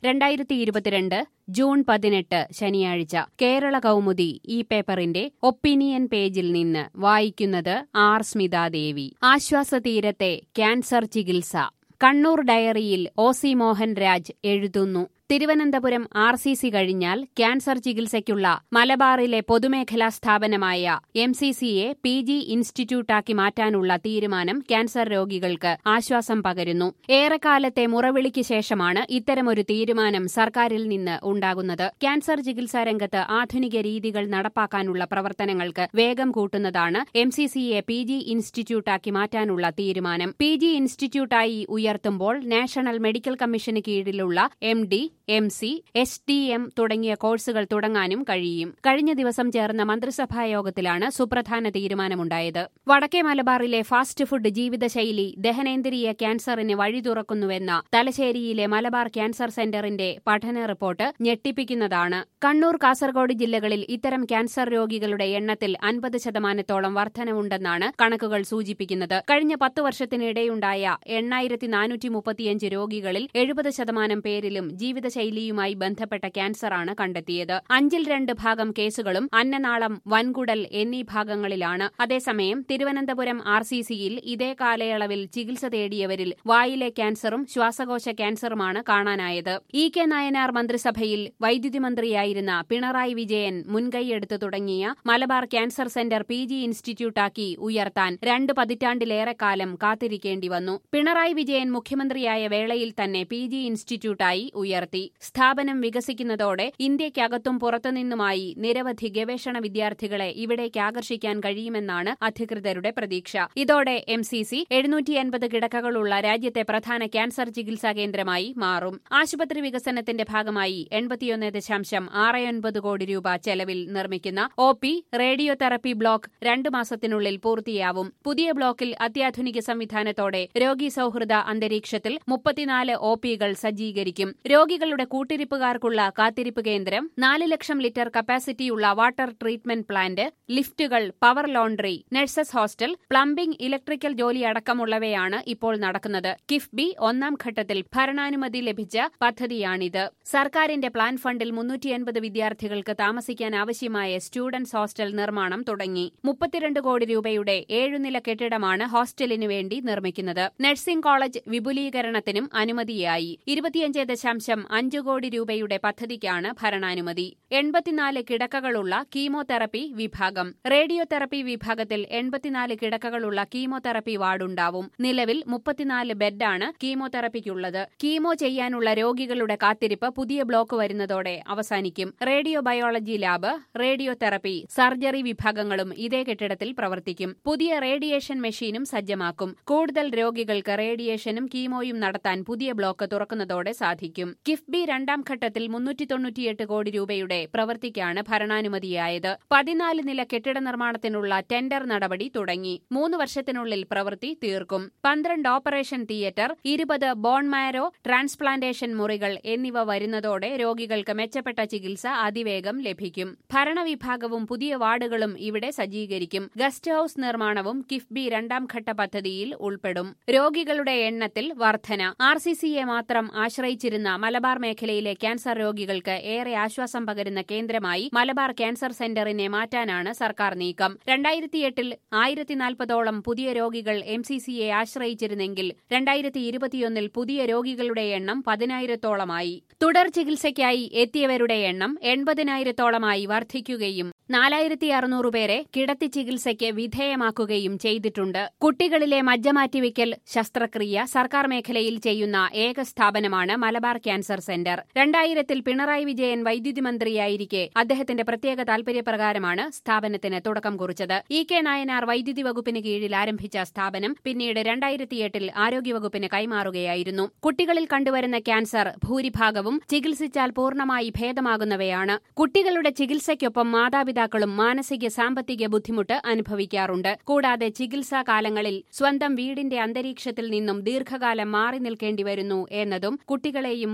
രണ്ടായിരത്തി ഇരുപത്തിരണ്ട് ജൂൺ പതിനെട്ട് ശനിയാഴ്ച കേരള കൗമുദി ഈ പേപ്പറിന്റെ ഒപ്പീനിയൻ പേജിൽ നിന്ന് വായിക്കുന്നത് ആർ സ്മിതാദേവി ആശ്വാസതീരത്തെ ക്യാൻസർ ചികിത്സ കണ്ണൂർ ഡയറിയിൽ ഒ സി മോഹൻ രാജ് എഴുതുന്നു തിരുവനന്തപുരം ആർ സി സി കഴിഞ്ഞാൽ ക്യാൻസർ ചികിത്സയ്ക്കുള്ള മലബാറിലെ പൊതുമേഖലാ സ്ഥാപനമായ എം സി സിയെ പി ജി ഇൻസ്റ്റിറ്റ്യൂട്ടാക്കി മാറ്റാനുള്ള തീരുമാനം ക്യാൻസർ രോഗികൾക്ക് ആശ്വാസം പകരുന്നു ഏറെക്കാലത്തെ മുറവിളിക്ക് ശേഷമാണ് ഇത്തരമൊരു തീരുമാനം സർക്കാരിൽ നിന്ന് ഉണ്ടാകുന്നത് ക്യാൻസർ ചികിത്സാ രംഗത്ത് ആധുനിക രീതികൾ നടപ്പാക്കാനുള്ള പ്രവർത്തനങ്ങൾക്ക് വേഗം കൂട്ടുന്നതാണ് എം സി സിയെ പി ജി ഇൻസ്റ്റിറ്റ്യൂട്ടാക്കി മാറ്റാനുള്ള തീരുമാനം പി ജി ഇൻസ്റ്റിറ്റ്യൂട്ടായി ഉയർത്തുമ്പോൾ നാഷണൽ മെഡിക്കൽ കമ്മീഷന് കീഴിലുള്ള M D M C S D M തുടങ്ങിയ കോഴ്സുകൾ തുടങ്ങാനും കഴിയും കഴിഞ്ഞ ദിവസം ചേർന്ന മന്ത്രിസഭാ യോഗത്തിലാണ് സുപ്രധാന തീരുമാനമുണ്ടായത് വടക്കേ മലബാറിലെ ഫാസ്റ്റ് ഫുഡ് ജീവിതശൈലി ദഹനേന്ദ്രിയ ക്യാൻസറിന് വഴി തുറക്കുന്നുവെന്ന തലശ്ശേരിയിലെ മലബാർ ക്യാൻസർ സെന്ററിന്റെ പഠന റിപ്പോർട്ട് ഞെട്ടിപ്പിക്കുന്നതാണ് കണ്ണൂർ കാസർഗോഡ് ജില്ലകളിൽ ഇത്തരം ക്യാൻസർ രോഗികളുടെ എണ്ണത്തിൽ അൻപത് ശതമാനത്തോളം വർധനവുണ്ടെന്നാണ് കണക്കുകൾ സൂചിപ്പിക്കുന്നത് കഴിഞ്ഞ പത്ത് വർഷത്തിനിടെയുണ്ടായ എണ്ണായിരത്തി നാനൂറ്റി മുപ്പത്തിയഞ്ച് രോഗികളിൽ എഴുപത് ശതമാനം പേരിലും ജീവിതശൈലിയുമായി ബന്ധപ്പെട്ട ക്യാൻസറാണ് കണ്ടെത്തിയത് അഞ്ചിൽ രണ്ട് ഭാഗം കേസുകളും അന്നനാളം വൻകുടൽ എന്നീ ഭാഗങ്ങളിലാണ് അതേസമയം തിരുവനന്തപുരം ആർ സി സിയിൽ ഇതേ കാലയളവിൽ ചികിത്സ തേടിയവരിൽ വായിലെ ക്യാൻസറും ശ്വാസകോശ ക്യാൻസറുമാണ് കാണാനായത് ഇ കെ നായനാർ മന്ത്രിസഭയിൽ വൈദ്യുതി മന്ത്രിയായിരുന്ന പിണറായി വിജയൻ മുൻകൈയെടുത്തു തുടങ്ങിയ Malabar cancer centre P G ഇൻസ്റ്റിറ്റ്യൂട്ടാക്കി ഉയർത്താൻ രണ്ട് പതിറ്റാണ്ടിലേറെ കാലം കാത്തിരിക്കേണ്ടി വന്നു പിണറായി വിജയൻ മുഖ്യമന്ത്രിയായ വേളയിൽ തന്നെ പി ജി ഇൻസ്റ്റിറ്റ്യൂട്ടായി ഉയർത്തി സ്ഥാപനം വികസിക്കുന്നതോടെ ഇന്ത്യക്കകത്തും പുറത്തുനിന്നുമായി നിരവധി ഗവേഷണ വിദ്യാർത്ഥികളെ ഇവിടേക്ക് ആകർഷിക്കാൻ കഴിയുമെന്നാണ് അധികൃതരുടെ പ്രതീക്ഷ ഇതോടെ എം സി സി എഴുന്നൂറ്റി അൻപത് കിടക്കകളുള്ള രാജ്യത്തെ പ്രധാന ക്യാൻസർ ചികിത്സാ കേന്ദ്രമായി മാറും ആശുപത്രി വികസനത്തിന്റെ ഭാഗമായി എൺപത്തിയൊന്ന് ദശാംശം ആറ് ഒൻപത് കോടി രൂപ ചെലവിൽ നിർമ്മിക്കുന്ന O P radiotherapy block രണ്ടു മാസത്തിനുള്ളിൽ പൂർത്തിയാവും പുതിയ ബ്ലോക്കിൽ അത്യാധുനിക സംവിധാനത്തോടെ രോഗി സൌഹൃദ അന്തരീക്ഷത്തിൽ മുപ്പത്തിനാല് ഒ പികൾ സജ്ജീകരിക്കും രോഗികളുടെ കൂട്ടിരിപ്പുകാർക്കുള്ള കാത്തിരിപ്പ് കേന്ദ്രം നാല് ലക്ഷം ലിറ്റർ കപ്പാസിറ്റിയുള്ള വാട്ടർ ട്രീറ്റ്മെന്റ് പ്ലാന്റ് ലിഫ്റ്റുകൾ power laundry nurses hostel plumbing electrical ജോലി അടക്കമുള്ളവയാണ് ഇപ്പോൾ നടക്കുന്നത് കിഫ്ബി ഒന്നാം ഘട്ടത്തിൽ ഭരണാനുമതി ലഭിച്ച പദ്ധതിയാണിത് സർക്കാരിന്റെ പ്ലാൻ ഫണ്ടിൽ മുന്നൂറ്റിയൻപത് വിദ്യാർത്ഥികൾക്ക് താമസിക്കാൻ ആവശ്യമായ സ്റ്റുഡൻസ് ഹോസ്റ്റൽ നിർമ്മാണം തുടങ്ങി മുപ്പത്തിരണ്ട് കോടി രൂപയുടെ ഏഴുനില കെട്ടിടമാണ് ഹോസ്റ്റലിനു വേണ്ടി നിർമ്മിക്കുന്നത് നഴ്സിംഗ് കോളേജ് വിപുലീകരണത്തിനും അനുമതിയായി ഇരുപത്തിയഞ്ച് ദശാംശം അഞ്ച് കോടി രൂപയുടെ പദ്ധതിക്കാണ് ഭരണാനുമതി എൺപത്തിനാല് കിടക്കകളുള്ള കീമോതെറപ്പി വിഭാഗം റേഡിയോ തെറപ്പി വിഭാഗത്തിൽ എൺപത്തിനാല് കിടക്കകളുള്ള കീമോതെറപ്പി വാർഡുണ്ടാവും നിലവിൽ മുപ്പത്തിനാല് ബെഡാണ് കീമോതെറപ്പിക്കുള്ളത് കീമോ ചെയ്യാനുള്ള രോഗികളുടെ കാത്തിരിപ്പ് പുതിയ ബ്ലോക്ക് വരുന്നതോടെ അവസാനിക്കും radiobiology lab radiotherapy surgery വിഭാഗങ്ങളും ഇതേ കെട്ടിടത്തിൽ പ്രവർത്തിക്കും പുതിയ റേഡിയേഷൻ മെഷീനും സജ്ജമാക്കും കൂടുതൽ രോഗികൾക്ക് റേഡിയേഷനും കീമോയും നടത്താൻ പുതിയ ബ്ലോക്ക് തുറക്കുന്നതോടെ സാധിക്കും കിഫ്ബി രണ്ടാം ഘട്ടത്തിൽ മുന്നൂറ്റി തൊണ്ണൂറ്റിയെട്ട് കോടി രൂപയുടെ പ്രവൃത്തിക്കാണ് ഭരണാനുമതിയായത് പതിനാല് നില കെട്ടിട നിർമ്മാണത്തിനുള്ള ടെൻഡർ നടപടി തുടങ്ങി മൂന്ന് വർഷത്തിനുള്ളിൽ പ്രവൃത്തി തീർക്കും പന്ത്രണ്ട് ഓപ്പറേഷൻ തിയേറ്റർ ഇരുപത് ബോൺമാരോ ട്രാൻസ്പ്ലാന്റേഷൻ മുറികൾ എന്നിവ വരുന്നതോടെ രോഗികൾക്ക് മെച്ചപ്പെട്ട ചികിത്സ അതിവേഗം ലഭിക്കും ഭരണവിഭാഗവും പുതിയ വാർഡുകളും ഇവിടെ സജ്ജീകരിക്കും ഗസ്റ്റ് ഹൌസ് നിർമ്മാണവും കിഫ്ബി രണ്ടാം ഘട്ട പദ്ധതിയിൽ ഉൾപ്പെടും രോഗികളുടെ എണ്ണത്തിൽ വർധന ആർ സി സിയെ മാത്രം ആശ്രയിച്ചിരുന്ന മലബാർ മേഖലയിലെ ക്യാൻസർ രോഗികൾക്ക് ഏറെ ആശ്വാസം പകരുന്ന കേന്ദ്രമായി മലബാർ ക്യാൻസർ സെന്ററിനെ മാറ്റാനാണ് സർക്കാർ നീക്കം രണ്ടായിരത്തിയെട്ടിൽ ആയിരത്തി നാൽപ്പതോളം പുതിയ രോഗികൾ എം സി സിയെ ആശ്രയിച്ചിരുന്നെങ്കിൽ രണ്ടായിരത്തി ഇരുപത്തിയൊന്നിൽ പുതിയ രോഗികളുടെ എണ്ണം പതിനായിരത്തോളമായി തുടർ ചികിത്സയ്ക്കായി എത്തിയവരുടെ എണ്ണം എൺപതിനായിരത്തോളമായി വർദ്ധിക്കുകയും നാലായിരത്തി അറുന്നൂറ് പേരെ കിടത്തി ചികിത്സയ്ക്ക് വിധേയമാക്കുകയും ചെയ്തിട്ടുണ്ട് കുട്ടികളിലെ മജ്ജമാറ്റിവെക്കൽ ശസ്ത്രക്രിയ സർക്കാർ മേഖലയിൽ ചെയ്യുന്ന ഏക സ്ഥാപനമാണ് മലബാർ ക്യാൻസർ സെന്റർ രണ്ടായിരത്തിൽ പിണറായി വിജയൻ വൈദ്യുതി മന്ത്രിയായിരിക്കെ അദ്ദേഹത്തിന്റെ പ്രത്യേക താൽപര്യപ്രകാരമാണ് സ്ഥാപനത്തിന് തുടക്കം കുറിച്ചത് ഇ കെ നായനാർ വൈദ്യുതി വകുപ്പിന് കീഴിൽ ആരംഭിച്ച സ്ഥാപനം പിന്നീട് രണ്ടായിരത്തിയെട്ടിൽ ആരോഗ്യവകുപ്പിന് കൈമാറുകയായിരുന്നു കുട്ടികളിൽ കണ്ടുവരുന്ന ക്യാൻസർ ഭൂരിഭാഗവും ചികിത്സിച്ചാൽ പൂർണ്ണമായി ഭേദമാകുന്നവയാണ് കുട്ടികളുടെ ചികിത്സയ്ക്കൊപ്പം മാതാപിതാക്കളും മാനസിക സാമ്പത്തിക ബുദ്ധിമുട്ട് അനുഭവിക്കാറുണ്ട് കൂടാതെ ചികിത്സാ കാലങ്ങളിൽ സ്വന്തം വീടിന്റെ അന്തരീക്ഷത്തിൽ നിന്നും ദീർഘകാലം മാറി നിൽക്കേണ്ടി വരുന്നു എന്നതും കുട്ടികളെയും മുതിർന്നവരെയും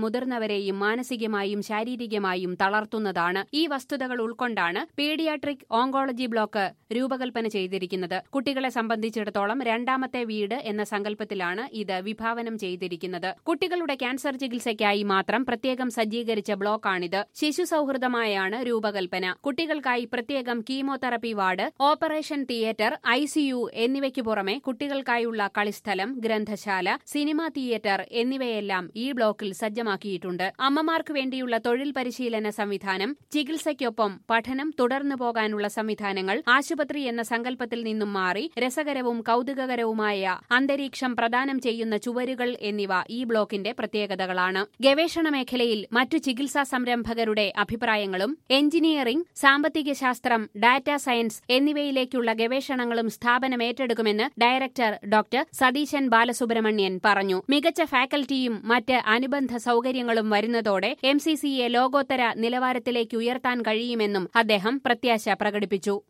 എല്ലാവരെയും മാനസികമായും ശാരീരികമായും തളർത്തുന്നതാണ് ഈ വസ്തുതകൾ ഉൾക്കൊണ്ടാണ് പീഡിയാട്രിക് ഓങ്കോളജി ബ്ലോക്ക് രൂപകൽപ്പന ചെയ്തിരിക്കുന്നത് കുട്ടികളെ സംബന്ധിച്ചിടത്തോളം രണ്ടാമത്തെ വീട് എന്ന സങ്കല്പത്തിലാണ് ഇത് വിഭാവനം ചെയ്തിരിക്കുന്നത് കുട്ടികളുടെ ക്യാൻസർ ചികിത്സയ്ക്കായി മാത്രം പ്രത്യേകം സജ്ജീകരിച്ച ബ്ലോക്കാണിത് ശിശു സൗഹൃദമായാണ് രൂപകൽപ്പന കുട്ടികൾക്കായി പ്രത്യേകം chemotherapy ward operation theatre ICU എന്നിവയ്ക്കു പുറമെ കുട്ടികൾക്കായുള്ള കളിസ്ഥലം ഗ്രന്ഥശാല സിനിമാ തിയേറ്റർ എന്നിവയെല്ലാം ഈ ബ്ലോക്കിൽ സജ്ജമാക്കിയിട്ടുണ്ട് അമ്മമാർക്ക് വേണ്ടിയുള്ള തൊഴിൽ പരിശീലന സംവിധാനം ചികിത്സയ്ക്കൊപ്പം പഠനം തുടർന്നു പോകാനുള്ള സംവിധാനങ്ങൾ ആശുപത്രി എന്ന സങ്കല്പത്തിൽ നിന്നും മാറി രസകരവും കൌതുകകരവുമായ അന്തരീക്ഷം പ്രദാനം ചെയ്യുന്ന ചുവരുകൾ എന്നിവ ഈ ബ്ലോക്കിന്റെ പ്രത്യേകതകളാണ് ഗവേഷണ മേഖലയിൽ മറ്റു ചികിത്സാ സംരംഭകരുടെ അഭിപ്രായങ്ങളും എഞ്ചിനീയറിംഗ് സാമ്പത്തിക ശാസ്ത്രം ഡാറ്റാ സയൻസ് എന്നിവയിലേക്കുള്ള ഗവേഷണങ്ങളും സ്ഥാപനം ഏറ്റെടുക്കുമെന്ന് ഡയറക്ടർ ഡോക്ടർ സതീശൻ ബാലസുബ്രഹ്മണ്യൻ പറഞ്ഞു മികച്ച ഫാക്കൽറ്റിയും മറ്റ് അനുബന്ധ സൌകര്യങ്ങളും വരുന്നതോടെ എം സി സിയെ ലോകോത്തര നിലവാരത്തിലേക്ക് ഉയർത്താൻ കഴിയുമെന്നും അദ്ദേഹം പ്രത്യാശ പ്രകടിപ്പിച്ചു